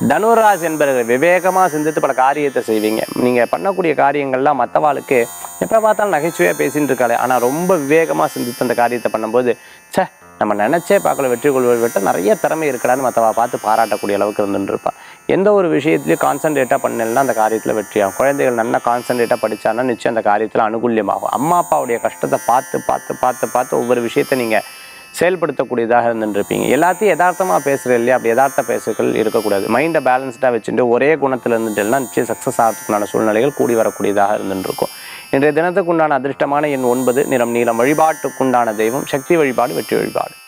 தனுராசி என்பவர்கள் விவேகமாக சிந்தித்து பல காரியத்தை செய்வீங்க நீங்கள் பண்ணக்கூடிய காரியங்கள்லாம் மற்றவாளுக்கு எப்போ பார்த்தாலும் நகைச்சுவையாக பேசிட்டு இருக்காளே ஆனால் ரொம்ப விவேகமாக சிந்தித்து அந்த காரியத்தை பண்ணும்போது ச்சே நம்ம நினச்சே பார்க்கல வெற்றி கொள்வது விட்டு நிறைய திறமை இருக்கடான்னு மற்றவா பார்த்து பாராட்டக்கூடிய அளவுக்கு இருந்துட்டு இருப்பான் எந்த ஒரு விஷயத்துலையும் கான்சன்ட்ரேட்டாக பண்ணலன்னா அந்த காரியத்தில் வெற்றியாகும் குழந்தைகள் நல்லா கான்சன்ட்ரேட்டாக படித்தான்னா நிச்சயம் அந்த காரியத்தில் அனுகூல்யமாகும் அம்மா அப்பாவுடைய கஷ்டத்தை பார்த்து பார்த்து பார்த்து பார்த்து ஒவ்வொரு விஷயத்தை நீங்கள் செயல்படுத்தக்கூடியதாக இருந்துருப்பீங்க எல்லாத்தையும் யதார்த்தமாக பேசுகிற இல்லையா அப்படி யதார்த்த பேசுகள் இருக்கக்கூடாது மைண்டை பேலன்ஸ்டாக வச்சுட்டு ஒரே குணத்தில் இருந்துட்டுலாம் நிச்சயம் சக்ஸஸ் ஆகிறதுக்குண்டான சூழ்நிலைகள் கூடி வரக்கூடியதாக இருந்துட்டு இருக்கும் இன்றைய தினத்துக்குண்டான அதிர்ஷ்டமான எண் ஒன்பது நிறம் நீளம் வழிபாட்டுக்குண்டான தெய்வம் சக்தி வழிபாடு வெற்றி வழிபாடு